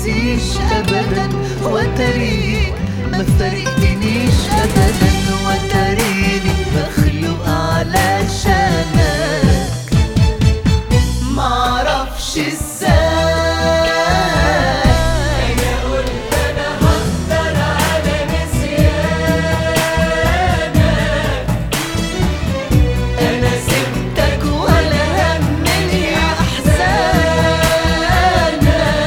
نسيش ابدا وتريك ما فرقتنيش ابدا وتريني مخلوق علشانك معرفش ازاي انا قلت انا هقدر على نسيانك انا سبتك ولا همني احزانك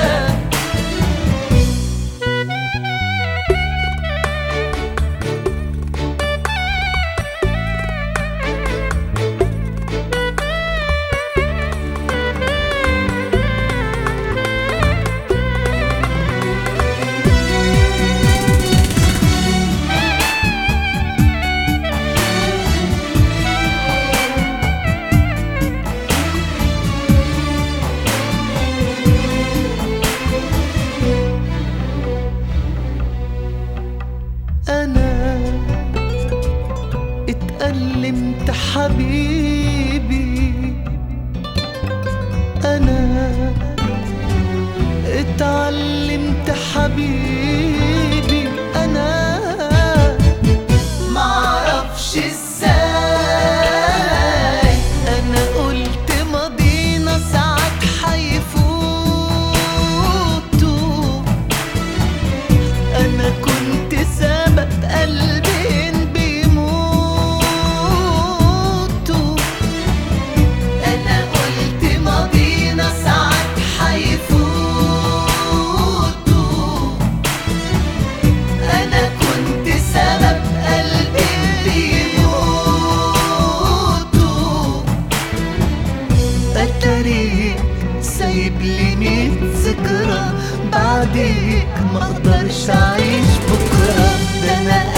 انا اتألمت حبيبي انا اتعلمت حبيبي انا معرفش ازاي انا قلت ماضينا ساعات حيفوتوا انا كنت سبب قلبين بيموتوا انا قلت ماضينا ساعات حيفوتوا انا كنت سبب قلبين بيموتوا اتاريك سايب لي ميت ذكرى بعديك ما اقدرش اعيش بكره ده انا